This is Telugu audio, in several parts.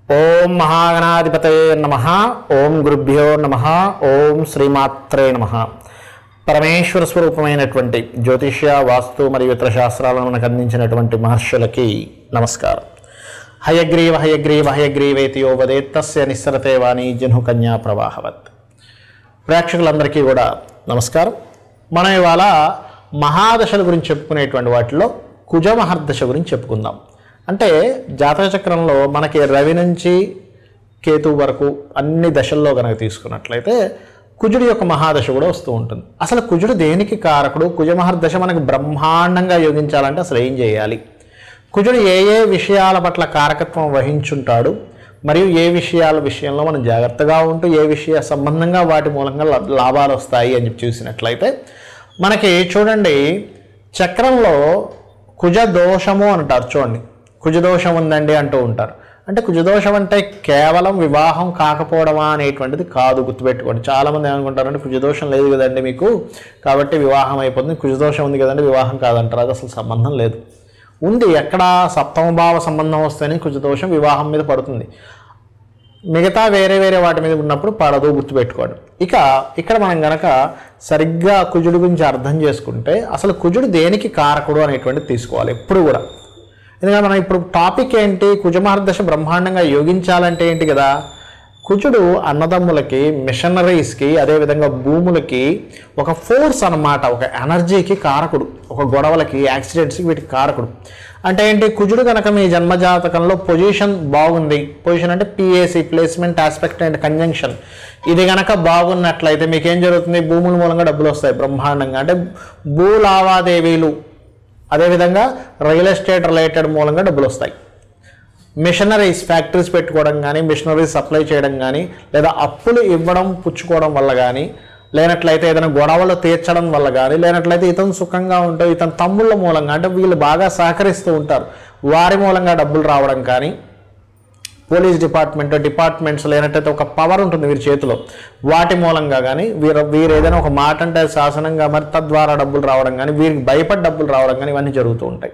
ఓం మహాగణాధిపతయే నమ ఓం గురుభ్యో నమ ఓం శ్రీమాత్రే నమ పరమేశ్వర స్వరూపమైనటువంటి జ్యోతిష్య వాస్తు మరియు ఇతర శాస్త్రాలను మనకు అందించినటువంటి మహర్షులకి నమస్కారం హయగ్రీవ హయగ్రీవ హయగ్రీవేతి యో వదేత్తస్య నిస్సరతే వాణి జను కన్యా ప్రవాహవత్ ప్రేక్షకులందరికీ కూడా నమస్కారం మనం ఇవాళ మహాదశల గురించి చెప్పుకునేటువంటి వాటిలో కుజ మహర్దశ గురించి చెప్పుకుందాం అంటే జాతక చక్రంలో మనకి రవి నుంచి కేతు వరకు అన్ని దశల్లో కనుక తీసుకున్నట్లయితే కుజుడి యొక్క మహాదశ కూడా వస్తూ ఉంటుంది అసలు కుజుడు దేనికి కారకుడు కుజ మహర్దశ మనకు బ్రహ్మాండంగా యోగించాలంటే అసలు ఏం చేయాలి కుజుడు ఏ ఏ విషయాల పట్ల కారకత్వం వహించుంటాడు మరియు ఏ విషయాల విషయంలో మనం జాగ్రత్తగా ఉంటూ ఏ విషయ సంబంధంగా వాటి మూలంగా లా- లాభాలు వస్తాయి అని చెప్పి చూసినట్లయితే మనకి చూడండి చక్రంలో కుజ దోషము అంటారు చూడండి కుజదోషం ఉందండి అంటూ ఉంటారు అంటే కుజదోషం అంటే కేవలం వివాహం కాకపోవడమా అనేటువంటిది కాదు గుర్తుపెట్టుకోండి చాలామంది ఏమనుకుంటారంటే కుజదోషం లేదు కదండి మీకు కాబట్టి వివాహం అయిపోతుంది కుజదోషం ఉంది కదండి వివాహం కాదంటారు అది అసలు సంబంధం లేదు ఉంది ఎక్కడ సప్తమ భావ సంబంధం వస్తేనే కుజదోషం వివాహం మీద పడుతుంది మిగతా వేరే వేరే వాటి మీద ఉన్నప్పుడు పడదు గుర్తుపెట్టుకోండి ఇక ఇక్కడ మనం గనక సరిగ్గా కుజుడు గురించి అర్థం చేసుకుంటే అసలు కుజుడు దేనికి కారకుడు అనేటువంటిది తీసుకోవాలి ఎప్పుడు కూడా ఎందుకంటే మనం ఇప్పుడు టాపిక్ ఏంటి కుజమహర్దశ బ్రహ్మాండంగా యోగించాలంటే ఏంటి కదా కుజుడు అన్నదమ్ములకి మిషనరీస్కి అదేవిధంగా భూములకి ఒక ఫోర్స్ అన్నమాట ఒక ఎనర్జీకి కారకుడు ఒక గొడవలకి యాక్సిడెంట్స్కి వీటికి కారకుడు అంటే ఏంటి కుజుడు కనుక మీ జన్మజాతకంలో పొజిషన్ బాగుంది పొజిషన్ అంటే PAC placement aspect and conjunction ఇది గనక బాగున్నట్లయితే మీకు ఏం జరుగుతుంది భూముల మూలంగా డబ్బులు వస్తాయి బ్రహ్మాండంగా అంటే భూ లావాదేవీలు అదేవిధంగా రియల్ ఎస్టేట్ రిలేటెడ్ మూలంగా డబ్బులు వస్తాయి మిషనరీస్ ఫ్యాక్టరీస్ పెట్టుకోవడం కానీ మిషనరీస్ సప్లై చేయడం కానీ లేదా అప్పులు ఇవ్వడం పుచ్చుకోవడం వల్ల కానీ లేనట్లయితే ఏదైనా గొడవలు తీర్చడం వల్ల కానీ లేనట్లయితే ఇతను సుఖంగా ఉంటూ ఇతని తమ్ముళ్ళ మూలంగా అంటే వీళ్ళు బాగా సహకరిస్తూ ఉంటారు వారి మూలంగా డబ్బులు రావడం కానీ పోలీస్ డిపార్ట్మెంట్ డిపార్ట్మెంట్స్ లేనట్టయితే ఒక పవర్ ఉంటుంది వీరి చేతిలో వాటి మూలంగా కానీ వీరు వీరు ఏదైనా ఒక మాట అంటే శాసనంగా మరి తద్వారా డబ్బులు రావడం కానీ వీరికి భయపడి డబ్బులు రావడం కానీ ఇవన్నీ జరుగుతూ ఉంటాయి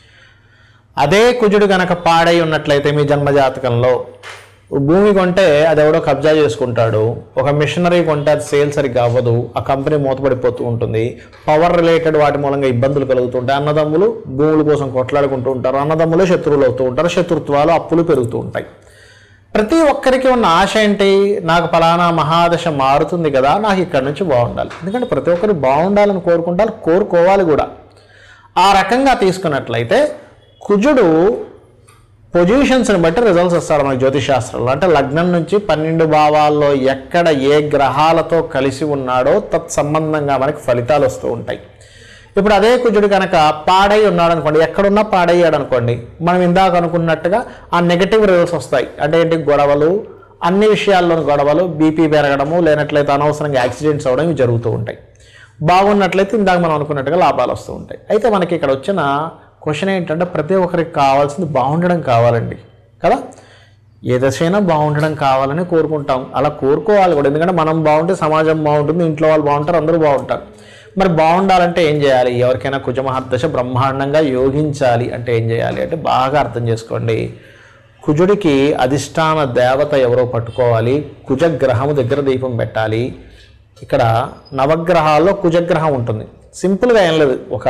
అదే కుజుడు గనక పాడై ఉన్నట్లయితే మీ జన్మజాతకంలో భూమి కొంటే అది ఎవడో కబ్జా చేసుకుంటాడు ఒక మిషనరీ కొంటే అది సేల్ సరిగ్గా అవ్వదు ఆ కంపెనీ మూతపడిపోతూ ఉంటుంది పవర్ రిలేటెడ్ వాటి మూలంగా ఇబ్బందులు కలుగుతుంటాయి అన్నదమ్ములు భూముల కోసం కొట్లాడుకుంటూ ఉంటారు అన్నదమ్ములు శత్రువులు అవుతూ ఉంటారు శత్రుత్వాలు అప్పులు పెరుగుతూ ఉంటాయి ప్రతి ఒక్కరికి ఉన్న ఆశ ఏంటి నాకు ఫలానా మహాదశ మారుతుంది కదా నాకు ఇక్కడి నుంచి బాగుండాలి ఎందుకంటే ప్రతి ఒక్కరు బాగుండాలని కోరుకుంటారు కోరుకోవాలి కూడా ఆ రకంగా తీసుకున్నట్లయితే కుజుడు పొజిషన్స్ని బట్టి రిజల్ట్స్ వస్తాడు మన జ్యోతిష్ శాస్త్రంలో అంటే లగ్నం నుంచి పన్నెండు భావాల్లో ఎక్కడ ఏ గ్రహాలతో కలిసి ఉన్నాడో తత్సంబంధంగా మనకి ఫలితాలు వస్తూ ఉంటాయి ఇప్పుడు అదే కుజుడు కనుక పాడై ఉన్నాడు అనుకోండి ఎక్కడున్నా పాడయ్యాడు అనుకోండి మనం ఇందాక అనుకున్నట్టుగా ఆ నెగటివ్ రిజల్ట్స్ వస్తాయి అంటే ఏంటి గొడవలు అన్ని విషయాల్లోని గొడవలు బీపీ పెరగడము లేనట్లయితే అనవసరంగా యాక్సిడెంట్స్ అవ్వడం ఇవి జరుగుతూ ఉంటాయి బాగున్నట్లయితే ఇందాక మనం అనుకున్నట్టుగా లాభాలు వస్తూ ఉంటాయి అయితే మనకి ఇక్కడ వచ్చిన క్వశ్చన్ ఏంటంటే ప్రతి ఒక్కరికి కావాల్సింది బాగుండడం కావాలండి కదా ఏ దశైనా బాగుండడం కావాలని కోరుకుంటాం అలా కోరుకోవాలి కూడా ఎందుకంటే మనం బాగుంటే సమాజం బాగుంటుంది ఇంట్లో వాళ్ళు బాగుంటారు అందరూ బాగుంటారు మరి బాగుండాలంటే ఏం చేయాలి ఎవరికైనా కుజమహర్దశ బ్రహ్మాండంగా యోగించాలి అంటే ఏం చేయాలి అంటే బాగా అర్థం చేసుకోండి కుజుడికి అధిష్టాన దేవత ఎవరో పట్టుకోవాలి కుజగ్రహము దగ్గర దీపం పెట్టాలి ఇక్కడ నవగ్రహాల్లో కుజగ్రహం ఉంటుంది సింపుల్గా ఏం లేదు ఒక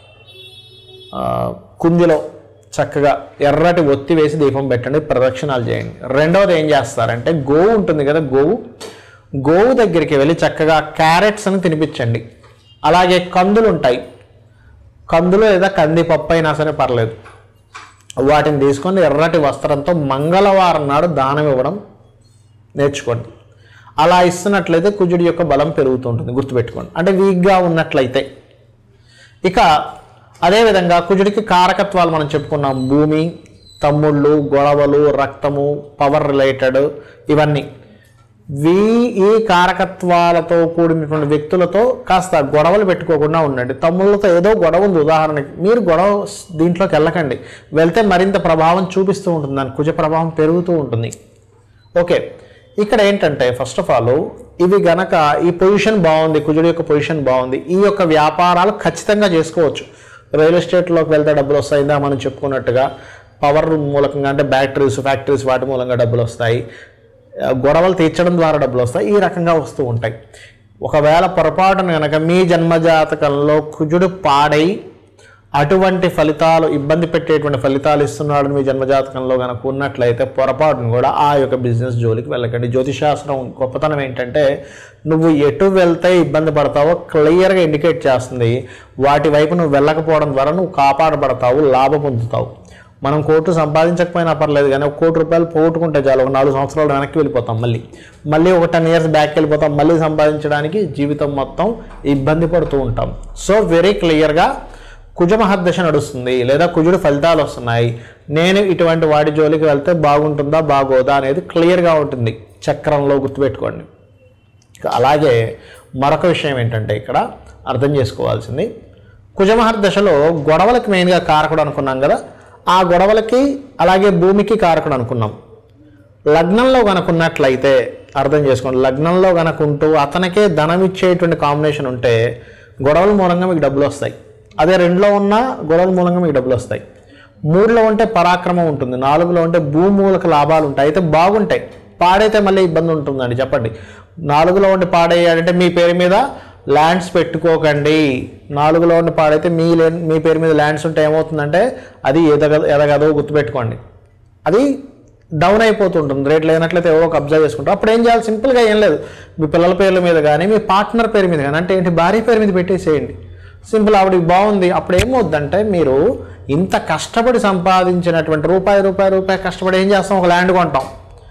ఆ, కుందిలో చక్కగా ఎర్రటి ఒత్తి వేసి దీపం పెట్టండి ప్రదక్షిణాలు చేయండి రెండవది ఏం చేస్తారంటే గోవు ఉంటుంది కదా గోవు గోవు దగ్గరికి వెళ్ళి చక్కగా క్యారెట్స్ అని తినిపించండి అలాగే కందులు ఉంటాయి కందులు లేదా కందిపప్పు అయినా సరే పర్లేదు వాటిని తీసుకొని ఎర్రటి వస్త్రంతో మంగళవారం నాడు దానం ఇవ్వడం నేర్చుకోండి అలా ఇస్తున్నట్లయితే కుజుడి యొక్క బలం పెరుగుతుంటుంది గుర్తుపెట్టుకోండి అంటే వీక్గా ఉన్నట్లయితే ఇక అదేవిధంగా కుజుడికి కారకత్వాలు మనం చెప్పుకున్నాం భూమి తమ్ముళ్ళు గొడవలు రక్తము పవర్ రిలేటెడ్ ఇవన్నీ వీ ఈ కారకత్వాలతో కూడినటువంటి వ్యక్తులతో కాస్త గొడవలు పెట్టుకోకుండా ఉండండి తమ్ముళ్ళతో ఏదో గొడవ ఉంది ఉదాహరణకి మీరు గొడవ స్- దీంట్లోకి వెళ్ళకండి వెళ్తే మరింత ప్రభావం చూపిస్తూ ఉంటుంది దాని కుజ ప్రభావం పెరుగుతూ ఉంటుంది ఓకే ఇక్కడ ఏంటంటే ఫస్ట్ ఆఫ్ ఆల్ ఇవి గనక ఈ పొజిషన్ బాగుంది కుజుడి యొక్క పొజిషన్ బాగుంది ఈ యొక్క వ్యాపారాలు ఖచ్చితంగా చేసుకోవచ్చు రియల్ ఎస్టేట్లోకి వెళ్తే డబ్బులు వస్తాయిందా మనం చెప్పుకున్నట్టుగా పవర్ మూలకంగా అంటే బ్యాటరీస్ ఫ్యాక్టరీస్ వాటి మూలంగా డబ్బులు వస్తాయి ఆ, గొడవలు తీర్చడం ద్వారా డబ్బులు వస్తాయి ఈ రకంగా వస్తూ ఉంటాయి ఒకవేళ పొరపాటున కనుక మీ జన్మజాతకంలో కుజుడు పాడై అటువంటి ఫలితాలు ఇబ్బంది పెట్టేటువంటి ఫలితాలు ఇస్తున్నాడు మీ జన్మజాతకంలో కనుక ఉన్నట్లయితే పొరపాటును కూడా ఆ యొక్క బిజినెస్ జోలికి వెళ్ళకండి జ్యోతిశాస్త్రం గొప్పతనం ఏంటంటే నువ్వు ఎటు వెళ్తే ఇబ్బంది పడతావో క్లియర్గా ఇండికేట్ చేస్తుంది వాటి వైపు నువ్వు వెళ్ళకపోవడం ద్వారా నువ్వు కాపాడబడతావు లాభం పొందుతావు మనం కోట్లు సంపాదించకపోయినా పర్లేదు కానీ ఒక కోటి రూపాయలు పోగొట్టుకుంటే చాలు ఒక నాలుగు సంవత్సరాలు వెనక్కి వెళ్ళిపోతాం మళ్ళీ మళ్ళీ ఒక టెన్ ఇయర్స్ బ్యాక్ వెళ్ళిపోతాం మళ్ళీ సంపాదించడానికి జీవితం మొత్తం ఇబ్బంది పడుతూ ఉంటాం సో వెరీ క్లియర్గా కుజ మహర్దశ నడుస్తుంది లేదా కుజుడు ఫలితాలు వస్తున్నాయి నేను ఇటువంటి వాడి జోలికి వెళ్తే బాగుంటుందా బాగోదా అనేది క్లియర్గా ఉంటుంది చక్రంలో గుర్తుపెట్టుకోండి ఇక అలాగే మరొక విషయం ఏంటంటే ఇక్కడ అర్థం చేసుకోవాల్సింది కుజమహర్దశలో గొడవలకు మెయిన్గా కారకుడు అనుకున్నాం కదా ఆ గొడవలకి అలాగే భూమికి కారకుడు అనుకున్నాం లగ్నంలో కనుకున్నట్లయితే అర్థం చేసుకోండి లగ్నంలో కనుకుంటూ అతనికే ధనం ఇచ్చేటువంటి కాంబినేషన్ ఉంటే గొడవల మూలంగా మీకు డబ్బులు వస్తాయి అదే రెండులో ఉన్న గొడవల మూలంగా మీకు డబ్బులు వస్తాయి మూడులో ఉంటే పరాక్రమం ఉంటుంది నాలుగులో ఉంటే భూమూలక లాభాలు ఉంటాయి అయితే బాగుంటాయి పాడైతే మళ్ళీ ఇబ్బంది ఉంటుందండి చెప్పండి నాలుగులో ఉండి పాడేయాలంటే మీ పేరు మీద ల్యాండ్స్ పెట్టుకోకండి నాలుగులో ఉండి పాడైతే మీ లే- మీ పేరు మీద ల్యాండ్స్ ఉంటే ఏమవుతుందంటే అది ఎదగ ఎదగదో గుర్తుపెట్టుకోండి అది డౌన్ అయిపోతుంటుంది రేట్ లేనట్లయితే ఏవో కబ్జా చేసుకుంటారు అప్పుడు ఏం చేయాలి సింపుల్గా ఏం లేదు మీ పిల్లల పేర్ల మీద కానీ మీ పార్ట్నర్ పేరు మీద కానీ అంటే ఏంటి భార్య పేరు మీద పెట్టేసేయండి సింపుల్ ఆవిడకి బాగుంది అప్పుడు ఏమవుద్దంటే మీరు ఇంత కష్టపడి సంపాదించినటువంటి రూపాయి రూపాయి రూపాయి కష్టపడి ఏం చేస్తాం ఒక ల్యాండ్ కొంటాం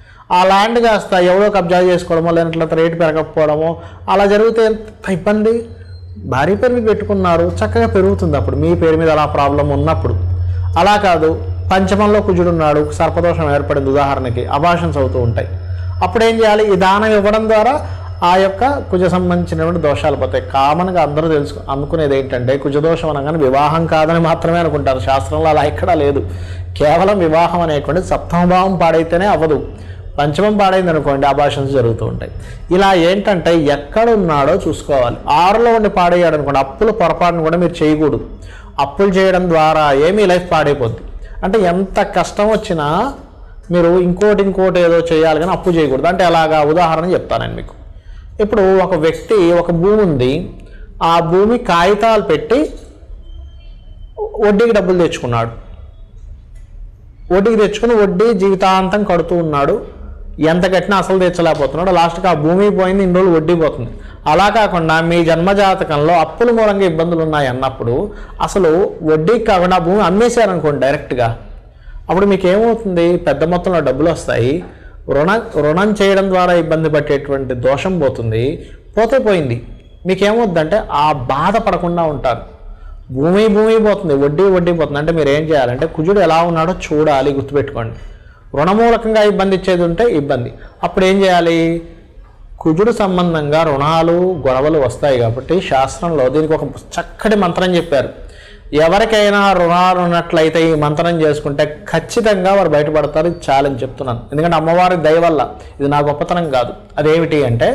ఆ ల్యాండ్ కాస్త ఎవరో కబ్జా చేసుకోవడమో లేనట్లయితే రేటు పెరగకపోవడమో అలా జరిగితే ఎంత ఇబ్బంది భార్య పేరు మీద పెట్టుకున్నారు చక్కగా పెరుగుతుంది అప్పుడు మీ పేరు మీద అలా ప్రాబ్లం ఉన్నప్పుడు అలా కాదు పంచమంలో కుజుడున్నాడు సర్పదోషం ఏర్పడింది ఉదాహరణకి అభాషన్స్ అవుతూ ఉంటాయి అప్పుడు ఏం చేయాలి ఈ దానం ఇవ్వడం ద్వారా ఆ యొక్క కుజ సంబంధించినటువంటి దోషాలు పోతాయి కామన్గా అందరూ తెలుసు అనుకునేది ఏంటంటే కుజదోషం అనగానే వివాహం కాదని మాత్రమే అనుకుంటారు శాస్త్రంలో అలా ఎక్కడా లేదు కేవలం వివాహం అనేటువంటి సప్తమభావం పాడైతేనే అవ్వదు పంచమం పాడైంది అనుకోండి అభాషన్స్ జరుగుతూ ఉంటాయి ఇలా ఏంటంటే ఎక్కడ ఉన్నాడో చూసుకోవాలి ఆరులో ఉండి పాడయ్యాడు అనుకోండి అప్పుల పొరపాటును కూడా మీరు చేయకూడదు అప్పులు చేయడం ద్వారా ఏమీ లైఫ్ పాడైపోద్ది అంటే ఎంత కష్టం వచ్చినా మీరు ఇంకోటి ఇంకోటి ఏదో చేయాలి కానీ అప్పు చేయకూడదు అంటే అలాగా ఉదాహరణ చెప్తాను మీకు ఇప్పుడు ఒక వ్యక్తి ఒక భూమి ఉంది ఆ భూమి కాగితాలు పెట్టి వడ్డీకి డబ్బులు తెచ్చుకున్నాడు వడ్డీకి తెచ్చుకుని వడ్డీ జీవితాంతం కడుతూ ఉన్నాడు ఎంత కట్టినా అసలు తెచ్చలేకపోతున్నాడు లాస్ట్కి ఆ భూమి పోయింది ఇన్ని రోజులు వడ్డీ పోతుంది అలా కాకుండా మీ జన్మజాతకంలో అప్పుల మూలంగా ఇబ్బందులు ఉన్నాయి అన్నప్పుడు అసలు వడ్డీకి కాకుండా ఆ భూమి అమ్మేశారనుకోండి డైరెక్ట్గా అప్పుడు మీకు ఏమవుతుంది పెద్ద మొత్తంలో డబ్బులు వస్తాయి రుణ రుణం చేయడం ద్వారా ఇబ్బంది పట్టేటువంటి దోషం పోతుంది పోతే పోయింది మీకేమవుద్దంటే ఆ బాధ పడకుండా ఉంటారు భూమి భూమి పోతుంది వడ్డీ వడ్డీ పోతుంది అంటే మీరు ఏం చేయాలంటే కుజుడు ఎలా ఉన్నాడో చూడాలి గుర్తుపెట్టుకోండి రుణమూలకంగా ఇబ్బంది ఇచ్చేది ఉంటే ఇబ్బంది అప్పుడు ఏం చేయాలి కుజుడు సంబంధంగా రుణాలు గొడవలు వస్తాయి కాబట్టి శాస్త్రంలో దీనికి ఒక చక్కటి మంత్రం చెప్పారు ఎవరికైనా రుణాలు ఉన్నట్లయితే ఈ మంత్రం చేసుకుంటే ఖచ్చితంగా వారు బయటపడతారు ఇది చాలని చెప్తున్నాను ఎందుకంటే అమ్మవారి దయ వల్ల ఇది నా గొప్పతనం కాదు అదేమిటి అంటే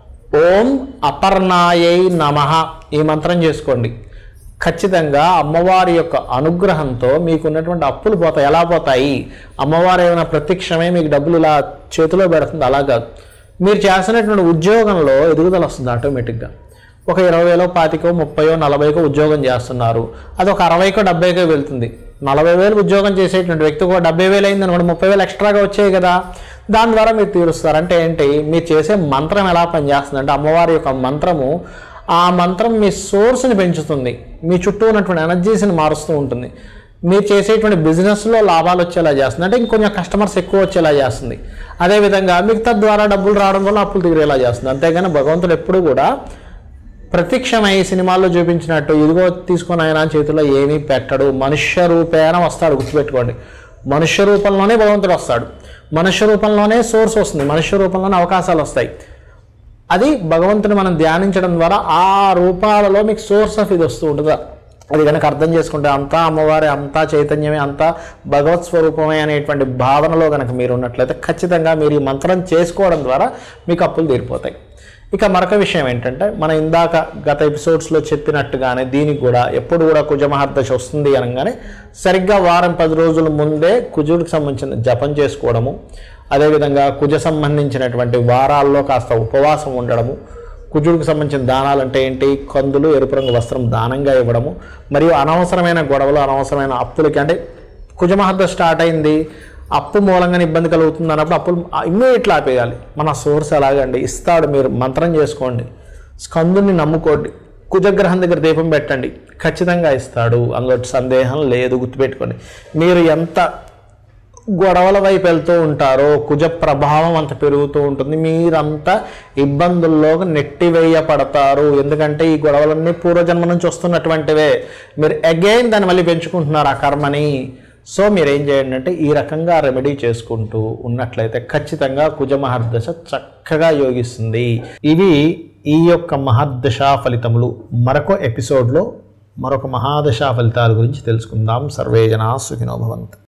ఓం అపర్ణాయై నమః ఈ మంత్రం చేసుకోండి ఖచ్చితంగా అమ్మవారి యొక్క అనుగ్రహంతో మీకున్నటువంటి అప్పులు పోతాయి ఎలా పోతాయి అమ్మవారు ఏమైనా ప్రత్యక్షమే మీకు డబ్బులు ఇలా చేతిలో పెడుతుంది అలా కాదు మీరు చేస్తున్నటువంటి ఉద్యోగంలో ఎదుగుదల వస్తుంది ఆటోమేటిక్గా ఒక ఇరవై వేలో పాతికో ముప్పయో నలభైకో ఉద్యోగం చేస్తున్నారు అది ఒక అరవైకో డెబ్బైకో వెళ్తుంది నలభై వేలు ఉద్యోగం చేసేటువంటి వ్యక్తికి ఒక డెబ్బై వేలు అయింది అనుకోండి ముప్పై వేలు ఎక్స్ట్రాగా వచ్చాయి కదా దాని ద్వారా మీరు తీరుస్తారు అంటే ఏంటి మీరు చేసే మంత్రం ఎలా పనిచేస్తుంది అంటే అమ్మవారి యొక్క మంత్రము ఆ మంత్రం మీ సోర్స్ని పెంచుతుంది మీ చుట్టూ ఉన్నటువంటి ఎనర్జీస్ని మారుస్తూ ఉంటుంది మీరు చేసేటువంటి బిజినెస్లో లాభాలు వచ్చేలా చేస్తుంది అంటే ఇంకొంచెం కస్టమర్స్ ఎక్కువ వచ్చేలా చేస్తుంది అదేవిధంగా మీకు తద్వారా డబ్బులు రావడం వల్ల అప్పులు తీరేలా చేస్తుంది అంతేగాని భగవంతుడు ఎప్పుడు కూడా ప్రత్యక్షమై సినిమాల్లో చూపించినట్టు ఇదిగో తీసుకొని ఆయన చేతిలో ఏమీ పెట్టడు మనుష్య రూపేణ వస్తాడు గుర్తుపెట్టుకోండి మనుష్య రూపంలోనే భగవంతుడు వస్తాడు మనుష్య రూపంలోనే సోర్స్ వస్తుంది మనుష్య రూపంలోనే అవకాశాలు వస్తాయి అది భగవంతుని మనం ధ్యానించడం ద్వారా ఆ రూపాలలో మీకు సోర్స్ ఆఫ్ ఇది వస్తూ ఉంటుంది అది కనుక అర్థం చేసుకుంటే అంతా అమ్మవారి అంతా చైతన్యమే అంతా భగవత్ స్వరూపమే అనేటువంటి భావనలో కనుక మీరు ఉన్నట్లయితే ఖచ్చితంగా మీరు ఈ మంత్రం చేసుకోవడం ద్వారా మీకు అప్పులు తీరిపోతాయి ఇక మరొక విషయం ఏంటంటే మన ఇందాక గత ఎపిసోడ్స్లో చెప్పినట్టుగానే దీనికి కూడా ఎప్పుడు కూడా కుజ మహర్దశ వస్తుంది అనగానే సరిగ్గా వారం పది రోజుల ముందే కుజుడికి సంబంధించిన జపం చేసుకోవడము అదేవిధంగా కుజ సంబంధించినటువంటి వారాల్లో కాస్త ఉపవాసం ఉండడము కుజుడికి సంబంధించిన దానాలు అంటే ఏంటి కందులు ఎరుపు రంగు వస్త్రం దానంగా ఇవ్వడము మరియు అనవసరమైన గొడవలు అనవసరమైన అప్పులకి అంటే కుజమహర్ద స్టార్ట్ అయింది అప్పు మూలంగా ఇబ్బంది కలుగుతుంది అన్నప్పుడు అప్పులు ఇమ్మీడియట్లా ఆపేయాలి మన సోర్స్ అలాగండి ఇస్తాడు మీరు మంత్రం చేసుకోండి స్కందుని నమ్ముకోండి కుజగ్రహం దగ్గర దీపం పెట్టండి ఖచ్చితంగా ఇస్తాడు అందులో సందేహం లేదు గుర్తుపెట్టుకోండి మీరు ఎంత గొడవల వైపు వెళ్తూ ఉంటారో కుజ ప్రభావం అంత పెరుగుతూ ఉంటుంది మీరంతా ఇబ్బందుల్లోకి నెట్టివేయపడతారు ఎందుకంటే ఈ గొడవలన్నీ పూర్వజన్మ నుంచి వస్తున్నటువంటివే మీరు అగైన్ దాన్ని మళ్ళీ పెంచుకుంటున్నారు ఆ కర్మని సో మీరు ఏం చేయండి అంటే ఈ రకంగా రెమెడీ చేసుకుంటూ ఉన్నట్లయితే ఖచ్చితంగా కుజ మహర్దశ చక్కగా యోగిస్తుంది ఇవి ఈ యొక్క మహర్దశ ఫలితములు మరొక ఎపిసోడ్లో మరొక మహాదశ ఫలితాల గురించి తెలుసుకుందాం సర్వే జనా సుఖినో భవంతు